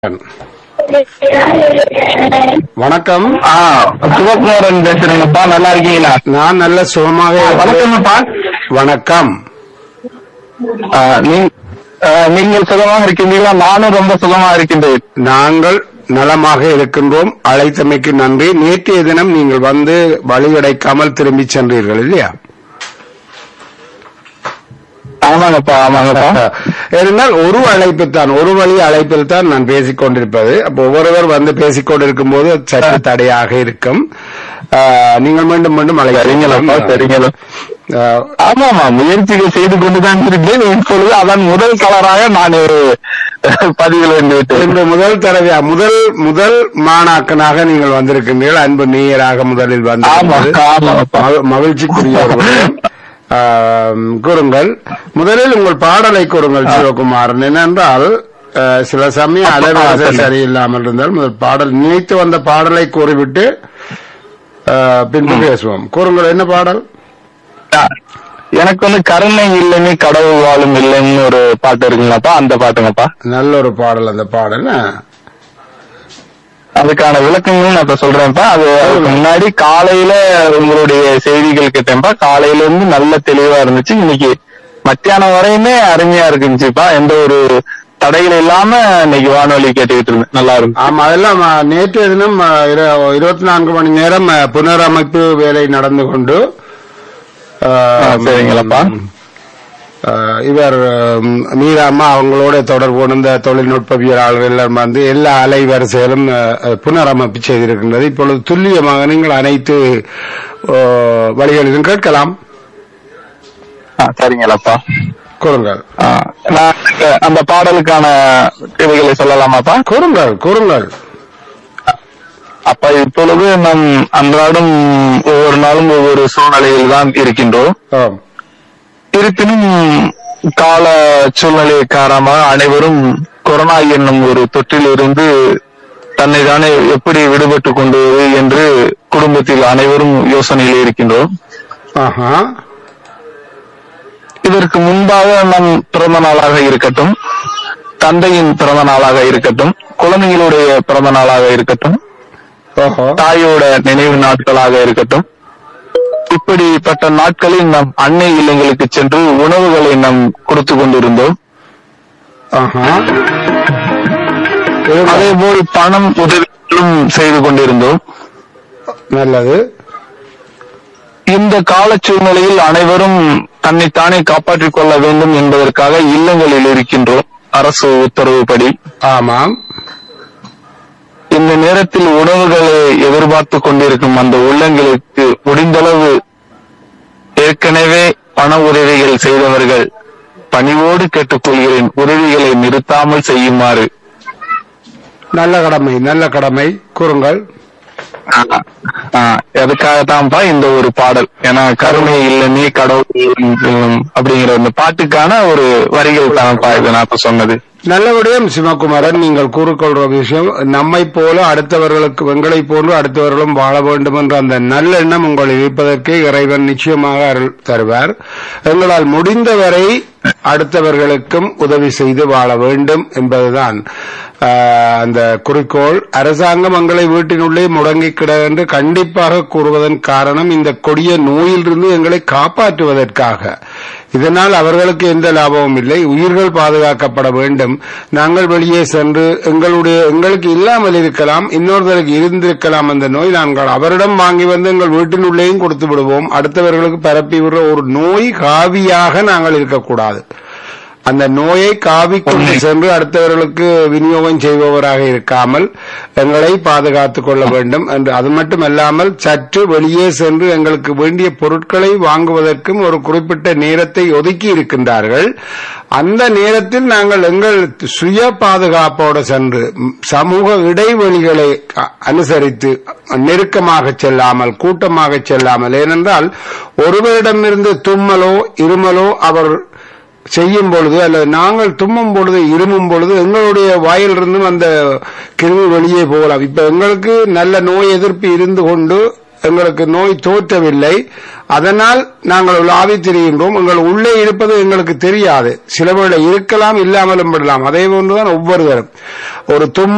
வணக்கம் ஆ சிவகுமாரன் பேசுறேங்கப்பா நல்லா இருக்கீங்களா நான் நல்ல சுகமாக இருக்கிறேன். வணக்கம்ப்பா வணக்கம் ஆ, நீ- ஆ, நீங்கள் சுகமாக இருக்கின்றீங்களா நானும் ரொம்ப சுகமா இருக்கின்றேன் நாங்கள் நலமாக இருக்கின்றோம் அழைத்தமைக்கு நன்றி நேற்றைய தினம் நீங்கள் வந்து வழியடைக்காமல் திரும்பி சென்றீர்கள் இல்லையா ஆமாங்கப்பா ஆமாங்கப்பா இருந்தால் ஒரு அழைப்பு தான் ஒரு வழி அழைப்பில் தான் நான் பேசிக் கொண்டிருப்பது அப்போ ஒவ்வொருவர் வந்து பேசிக் கொண்டிருக்கும் போது அது சற்று தடையாக இருக்கும் ஆ, நீங்கள் மீண்டும் மீண்டும் சரிங்களப்பா அழைக்கலாம் சரிங்களா ஆ, ஆமாமா முயற்சிகள் செய்து கொண்டுதான் இருக்கிறேன் இப்பொழுது அதன் முதல் கலராக நான் ஒரு பதிவில் வந்து விட்டேன் இன்று முதல் தடவை முதல் முதல் மாணாக்கனாக நீங்கள் வந்திருக்கின்றீர்கள் அன்பு நேயராக முதலில் ஆமா வந்து ஆமாப்பா மகிழ்ச்சிக்குரிய ஒரு விடயம். ஆம், கூறுங்கள் முதலில் உங்கள் பாடலை கூறுங்கள் சிவகுமாரன் என்னென்றால் அஹ், சில சமயம் அலைவாசை சரியில்லாமல் இருந்தால் முதல் பாடல் நினைத்து வந்த பாடலை கூறிவிட்டு அஹ், பின்பு பேசுவோம் கூறுங்கள் என்ன பாடல் எனக்கு வந்து கருணை இல்லைன்னு கடவுள் வாழும் இல்லைன்னு ஒரு பாட்டு இருக்குங்களாப்பா அந்த பாட்டுங்கப்பா நல்ல ஒரு பாடல் அந்த பாடல் ஆ. அதுக்கான விளக்கங்களும் நான் இப்ப சொல்றேன்ப்பா அது அதுக்கு முன்னாடி காலையில உங்களுடைய செய்திகள் கேட்டேன்ப்பா காலையில இருந்து நல்ல தெளிவா இருந்துச்சு இன்னைக்கு மத்தியானம் வரையுமே அருமையா இருந்துச்சுப்பா எந்த ஒரு தடைகள் இல்லாம இன்னைக்கு வானொலி கேட்டுக்கிட்டு இருந்தேன் நல்லா இருக்கும் ஆமா அதெல்லாம் அஹ், நேற்றைய தினம் அஹ், இரு- இருபத்தி நான்கு மணி நேரம் அஹ், புனரமைப்பு வேலை நடந்து கொண்டு அஹ், ஆ, சரிங்களாப்பா. அஹ், இவர் உம், மீராமா அவங்களோட தொடர்பு கொண்ட தொழில்நுட்பவியலாளர்கள் எல்லாம் வந்து எல்லா அலைவரிசைகளும் அஹ், அஹ், புனரமைப்பு செய்திருக்கின்றது இப்பொழுது துல்லியமாக நீங்கள் அனைத்து அஹ், வழிகளிலும் கேட்கலாம் ஆ, சரிங்களாப்பா கூறுங்கள் ஆ, நான் அந்த பாடலுக்கான இதுகளை சொல்லலாமாப்பா கூறுங்கள் கூறுங்கள் அப்ப இப்பொழுது நம் அன்றாடம் ஒவ்வொரு நாளும் ஒவ்வொரு சூழ்நிலையில் தான் இருக்கின்றோம் ஆம். இருப்பினும் கால சூழ்நிலை காரணமாக அனைவரும் கொரோனா என்னும் ஒரு தொற்றிலிருந்து தன்னை தானே எப்படி விடுபட்டுக் கொண்டுவது என்று குடும்பத்தில் அனைவரும் யோசனையில் இருக்கின்றோம் ஆஹா இதற்கு முன்பாக நம் பிறந்த நாளாக இருக்கட்டும் தந்தையின் பிறந்த நாளாக இருக்கட்டும் குழந்தைகளுடைய பிறந்த நாளாக இருக்கட்டும் ஓஹோ தாயோட நினைவு நாட்களாக இருக்கட்டும் இப்படிப்பட்ட நாட்களில் நம் அன்னை இல்லங்களுக்கு சென்று உணவுகளை நாம் கொடுத்து கொண்டிருந்தோம் ஆஹா அதே போல் பணம் உதவிகளும் செய்து கொண்டிருந்தோம் நல்லது இந்த கால சூழ்நிலையில் அனைவரும் தன்னைத்தானே காப்பாற்றிக் கொள்ள வேண்டும் என்பதற்காக இல்லங்களில் இருக்கின்றோம் அரசு உத்தரவுப்படி ஆமாம் இந்த நேரத்தில் உணவுகளை எதிர்பார்த்து கொண்டிருக்கும் அந்த உள்ளங்களுக்கு முடிந்தளவு ஏற்கனவே பண உதவிகள் செய்தவர்கள் பணிவோடு கேட்டுக்கொள்கிறேன் உதவிகளை நிறுத்தாமல் செய்யுமாறு நல்ல கடமை நல்ல கடமை கூறுங்கள் அதுக்காகத்தான்ப்பா இந்த ஒரு பாடல் ஏன்னா கருணை இல்லைன்னே கடவுள் உம், அப்படிங்கிற அந்த பாட்டுக்கான ஒரு வரிகள் தான்ப்பா இது நான் இப்ப சொன்னது நல்லபடியும் சிவகுமாரன் நீங்கள் கூறிக்கொள்ற விஷயம் நம்மை போல அடுத்தவர்களுக்கு எங்களை போன்று அடுத்தவர்களும் வாழ வேண்டும் என்ற அந்த நல்லெண்ணம் உங்கள் இருப்பதற்கு இறைவன் நிச்சயமாக அருள் தருவார் எங்களால் முடிந்தவரை அடுத்தவர்களுக்கும் உதவி செய்து வாழ வேண்டும் என்பதுதான் ஆஹ், அந்த குறிக்கோள் அரசாங்கம் எங்களை வீட்டினுள்ளே முடங்கி கிட என்று கண்டிப்பாக கூறுவதன் காரணம் இந்த கொடிய நோயிலிருந்து எங்களை காப்பாற்றுவதற்காக இதனால் அவர்களுக்கு எந்த லாபமும் இல்லை உயிர்கள் பாதுகாக்கப்பட வேண்டும் நாங்கள் வெளியே சென்று எங்களுடைய எங்களுக்கு இல்லாமல் இருக்கலாம் இன்னொருத்தருக்கு இருந்திருக்கலாம் அந்த நோய் நாங்கள் அவரிடம் வாங்கி வந்து எங்கள் வீட்டினுள்ளேயும் கொடுத்து விடுவோம் அடுத்தவர்களுக்கு பரப்பி விடுற ஒரு நோய் காவியாக நாங்கள் இருக்கக்கூடாது அந்த நோயை காவிக்கொண்டு சென்று அடுத்தவர்களுக்கு விநியோகம் செய்பவராக இருக்காமல் எங்களை பாதுகாத்துக் கொள்ள வேண்டும் என்று அது மட்டுமல்லாமல் சற்று வெளியே சென்று எங்களுக்கு வேண்டிய பொருட்களை வாங்குவதற்கும் ஒரு குறிப்பிட்ட நேரத்தை ஒதுக்கி இருக்கின்றார்கள் அந்த நேரத்தில் நாங்கள் எங்கள் சுய பாதுகாப்போடு சென்று ம், சமூக இடைவெளிகளை அ- அனுசரித்து நெருக்கமாக செல்லாமல் கூட்டமாக செல்லாமல் ஏனென்றால் ஒருவரிடமிருந்து தும்மலோ இருமலோ அவர் செய்யும் பொழுது அல்லது நாங்கள் தும்மும் பொழுது இருமும் பொழுது எங்களுடைய வாயிலிருந்தும் அந்த கிருமி வெளியே போகலாம் இப்ப எங்களுக்கு நல்ல நோய் எதிர்ப்பு இருந்து கொண்டு எங்களுக்கு நோய் தோற்றவில்லை அதனால் நாங்கள் உலாவி திரிகின்றோம் எங்கள் உள்ளே இருப்பது எங்களுக்கு தெரியாது சில வேளை இருக்கலாம் இல்லாமலும் விடலாம் அதே போன்றுதான் ஒவ்வொருவரும் ஒரு தும்மல்